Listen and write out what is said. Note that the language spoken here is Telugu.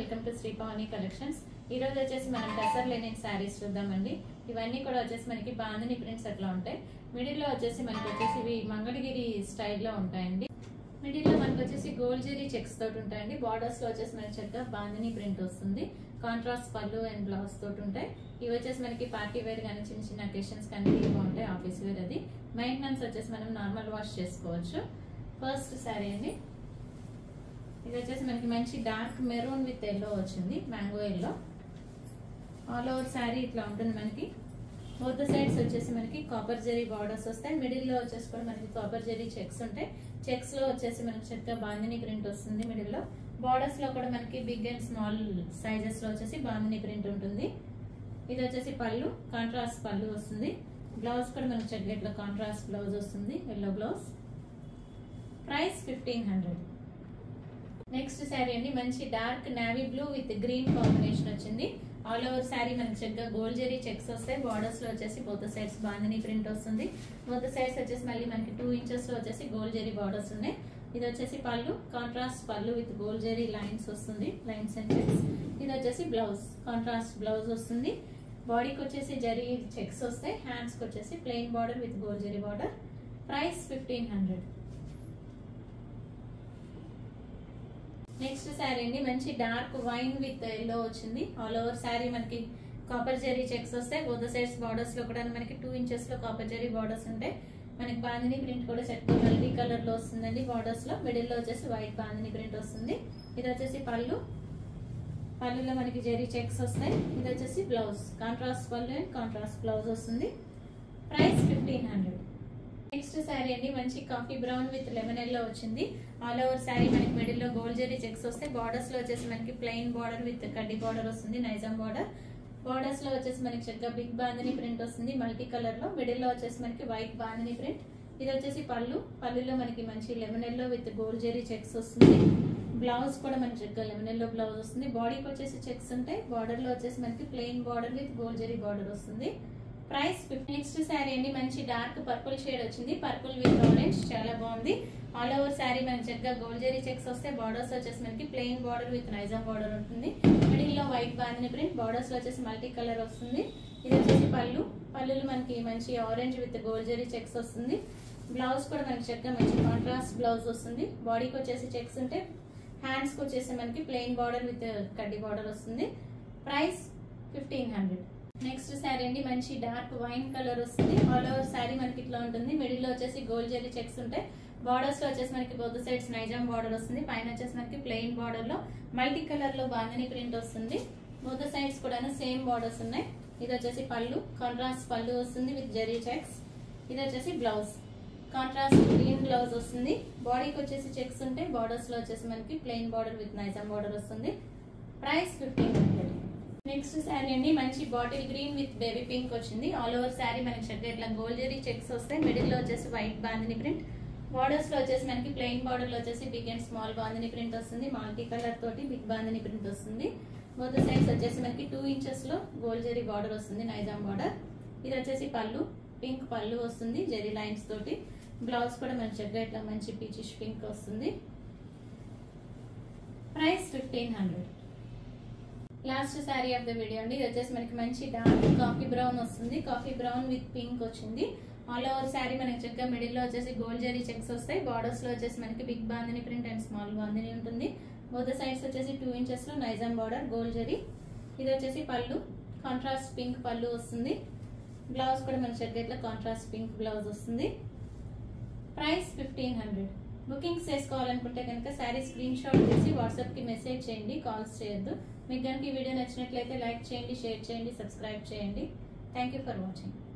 welcome to Sri Pavani collections ఈ రోజు వచ్చేసి మనం టసర్ లెనిన్ శారీస్ చూద్దామండి ఇవన్నీ కూడా వచ్చేసి మనకి బాందని ప్రింట్స్ అట్లా ఉంటాయి మిడిల్ లో వచ్చేసి మనకి వచ్చేసి ఇవి మంగళగిరి స్టైల్లో ఉంటాయండి మిడిల్ లో మనకి వచ్చేసి గోల్డ్ జెరీ చెక్స్ తోటి ఉంటాయండి బార్డర్స్ లో వచ్చేసి మనకి చక్కగా బాందని ప్రింట్ వస్తుంది కాంట్రాస్ట్ పళ్ళు అండ్ బ్లౌజ్ తోటి ఉంటాయి ఇవి వచ్చేసి మనకి పార్టీ వేర్ కానీ చిన్న చిన్న అకేషన్స్ కానీ బాగుంటాయి ఆఫీస్ వేర్ అది మెయింటెనెన్స్ వచ్చేసి మనం నార్మల్ వాష్ చేసుకోవచ్చు ఫస్ట్ శారీ అండి ఇది వచ్చేసి మనకి మంచి డార్క్ మెరూన్ విత్ ఎల్లో వచ్చింది mango yellow all over sari ఇట్లా ఉంటుంది మనకి బోత్ సైడ్స్ వచ్చేసి మనకి కాపర్ జెరీ బార్డర్స్ వస్తాయి మిడిల్ లో వచ్చేసి కూడా మనకి కాపర్ జెరీ చెక్స్ ఉంటాయి చెక్స్ లో వచ్చేసి మనకి చక్కగా బాందిని ప్రింట్ వస్తుంది మిడిల్ లో బార్డర్స్ లో కూడా మనకి బిగ్ అండ్ స్మాల్ సైజెస్ లో వచ్చేసి బాందిని ప్రింట్ ఉంటుంది ఇది వచ్చేసి పళ్ళు కాంట్రాస్ట్ పళ్ళు వస్తుంది బ్లౌజ్ కూడా మనకి చక్కగా ఇట్లా కాంట్రాస్ట్ బ్లౌజ్ వస్తుంది yellow blouse price fifteen hundred next sari అండి మంచి dark navy blue with green combination వచ్చింది ఆల్ ఓవర్ శారీ మనకి చక్కగా గోల్డ్ జెరీ చెక్స్ వస్తాయి బార్డర్స్ లో వచ్చేసి బోత్ సైడ్స్ బాందని ప్రింట్ వస్తుంది బోత్ సైడ్స్ వచ్చేసి మళ్ళీ మనకి టూ ఇంచెస్ లో వచ్చేసి గోల్డ్ జెరీ బార్డర్స్ ఉన్నాయి ఇది వచ్చేసి pallu contrast pallu with gold zari lines వస్తుంది లైన్స్ అండ్ చెక్స్ ఇది వచ్చేసి బ్లౌజ్ కాంట్రాస్ట్ బ్లౌజ్ వస్తుంది బాడీకి వచ్చేసి జరీ చెక్స్ వస్తాయి హ్యాండ్స్ కి వచ్చేసి plain border with gold zari border price fifteen hundred next sari అండి మంచి డార్క్ వైన్ విత్ ఎల్లో వచ్చింది ఆల్ ఓవర్ శారీ మనకి కాపర్ జెరీ చెక్స్ వస్తాయి బోధ సైడ్స్ బార్డర్స్ లో కూడా మనకి టూ ఇంచెస్ లో కాపర్ జెరీ బార్డర్స్ ఉంటాయి మనకి బాందిని ప్రింట్ కూడా చక్కగా మల్టీ కలర్ లో వస్తుందండి బార్డర్స్ లో మిడిల్ లో వచ్చేసి వైట్ బాందిని ప్రింట్ వస్తుంది ఇది వచ్చేసి పళ్ళు పళ్ళులో మనకి జెరీ చెక్స్ వస్తాయి ఇది వచ్చేసి blouse contrast pallu and contrast blouse వస్తుంది price fifteen hundred next sari అండి మంచి coffee brown with lemon yellow వచ్చింది ఆల్ ఓవర్ శారీ మనకి మిడిల్ లో గోల్డ్ జెరీ చెక్స్ వస్తాయి బార్డర్స్ లో వచ్చేసి మనకి ప్లెయిన్ బార్డర్ విత్ కడ్డీ బార్డర్ వస్తుంది నైజాం బార్డర్ బార్డర్స్ లో వచ్చేసి మనకి చక్కగా బిగ్ బాందని ప్రింట్ వస్తుంది మల్టీ కలర్ లో మిడిల్ లో వచ్చేసి మనకి వైట్ బాందని ప్రింట్ ఇది వచ్చేసి పళ్ళు పళ్ళులో మనకి మంచి lemon yellow with gold zari checks వస్తుంది బ్లౌజ్ కూడా మనకి చక్కగా లెమన్ ఎల్లో బ్లౌజ్ వస్తుంది బాడీకి వచ్చేసి చెక్స్ ఉంటాయి బార్డర్ లో వచ్చేసి మనకి plain border with gold zari border వస్తుంది ప్రైస్ ఫిఫ్టీ నెక్స్ట్ శారీ అండి మంచి డార్క్ పర్పుల్ షేడ్ వచ్చింది పర్పుల్ విత్ ఆరెంజ్ చాలా బాగుంది ఆల్ ఓవర్ శారీ మనకి చక్కగా గోల్డ్ జెరీ చెక్స్ వస్తే బార్డర్స్ వచ్చేసి మనకి plain border with Nizam border ఉంటుంది మిడిల్ లో వైట్ బాందిని ప్రింట్ బార్డర్స్ లో వచ్చేసి మల్టీ కలర్ వస్తుంది ఇది వచ్చేసి పళ్ళు పళ్ళులు మనకి మంచి orange with gold zari checks వస్తుంది బ్లౌజ్ కూడా మనకి చక్కగా మంచి కాంట్రాస్ట్ బ్లౌజ్ వస్తుంది బాడీకి వచ్చేసి చెక్స్ ఉంటే హ్యాండ్స్ కి వచ్చేసి మనకి ప్లెయిన్ బార్డర్ విత్ కడ్డీ బార్డర్ వస్తుంది price fifteen hundred next sari అండి మంచి డార్క్ వైన్ కలర్ వస్తుంది ఆల్ ఓవర్ శారీ మనకి ఇట్లా ఉంటుంది మిడిల్ లో వచ్చేసి గోల్డ్ జెరీ చెక్స్ ఉంటాయి బార్డర్స్ లో వచ్చేసి మనకి బొద్ద సైడ్స్ నైజాం బార్డర్ వస్తుంది పైన వచ్చేసి మనకి ప్లెయిన్ బార్డర్ లో మల్టీ కలర్ లో బాందని ప్రింట్ వస్తుంది బొద్ద సైడ్స్ కూడా సేమ్ బార్డర్స్ ఉన్నాయి ఇది వచ్చేసి పళ్ళు కాంట్రాస్ట్ పళ్ళు వస్తుంది విత్ జెరీ చెక్స్ ఇది వచ్చేసి బ్లౌజ్ కాంట్రాస్ట్ గ్రీన్ బ్లౌజ్ వస్తుంది బాడీకి వచ్చేసి చెక్స్ ఉంటాయి బార్డర్స్ లో వచ్చేసి మనకి plain border with Nizam border వస్తుంది price fifteen hundred next sari అండి మంచి bottle green with baby pink వచ్చింది ఆల్ ఓవర్ శారీ మనకి చక్కగా ఇట్లా గోల్డ్ జెరీ చెక్స్ వస్తాయి మిడిల్ లో వచ్చేసి వైట్ బాందిని ప్రింట్ బార్డర్స్ లో వచ్చేసి మనకి ప్లెయిన్ బార్డర్ లో వచ్చేసి big and small bandhani print వస్తుంది మల్టీ కలర్ తోటి బిగ్ బాందిని ప్రింట్ వస్తుంది బోత్ సైడ్స్ వచ్చేసి మనకి టూ ఇంచెస్ లో గోల్డ్ జెరీ బార్డర్ వస్తుంది నైజాం బార్డర్ ఇది వచ్చేసి పళ్ళు పింక్ పళ్ళు వస్తుంది జెరీ లైన్స్ తోటి బ్లౌజ్ కూడా మనకి చక్కగా ఇట్లా మంచి పీచిష్ పింక్ వస్తుంది price fifteen hundred last sari of the video అండి ఇది వచ్చేసి మనకి మంచి డార్క్ కాఫీ బ్రౌన్ వస్తుంది కాఫీ బ్రౌన్ విత్ పింక్ వచ్చింది ఆల్ ఓవర్ శారీ మనకి చక్కగా మిడిల్ లో వచ్చేసి గోల్డ్ జెరీ చెక్స్ వస్తాయి బార్డర్స్ లో వచ్చేసి మనకి big bandhani print and small bandhani ఉంటుంది బోత్ సైడ్స్ వచ్చేసి టూ ఇంచెస్ లో నైజాం బార్డర్ గోల్డ్ జెరీ ఇది వచ్చేసి పళ్ళు కాంట్రాస్ట్ పింక్ పళ్ళు వస్తుంది బ్లౌజ్ కూడా మనకి చక్కగా ఇట్లా కాంట్రాస్ట్ పింక్ బ్లౌజ్ వస్తుంది ప్రైస్ ఫిఫ్టీన్ హండ్రెడ్ బుకింగ్స్ చేసుకోవాలనుకుంటే కనుక శారీ స్క్రీన్ షాట్ తీసి వాట్సాప్కి మెసేజ్ చేయండి కాల్స్ చేయొద్దు మీకు కనుక ఈ వీడియో నచ్చినట్లయితే లైక్ చేయండి షేర్ చేయండి సబ్స్క్రైబ్ చేయండి థ్యాంక్ యూ ఫర్ వాచింగ్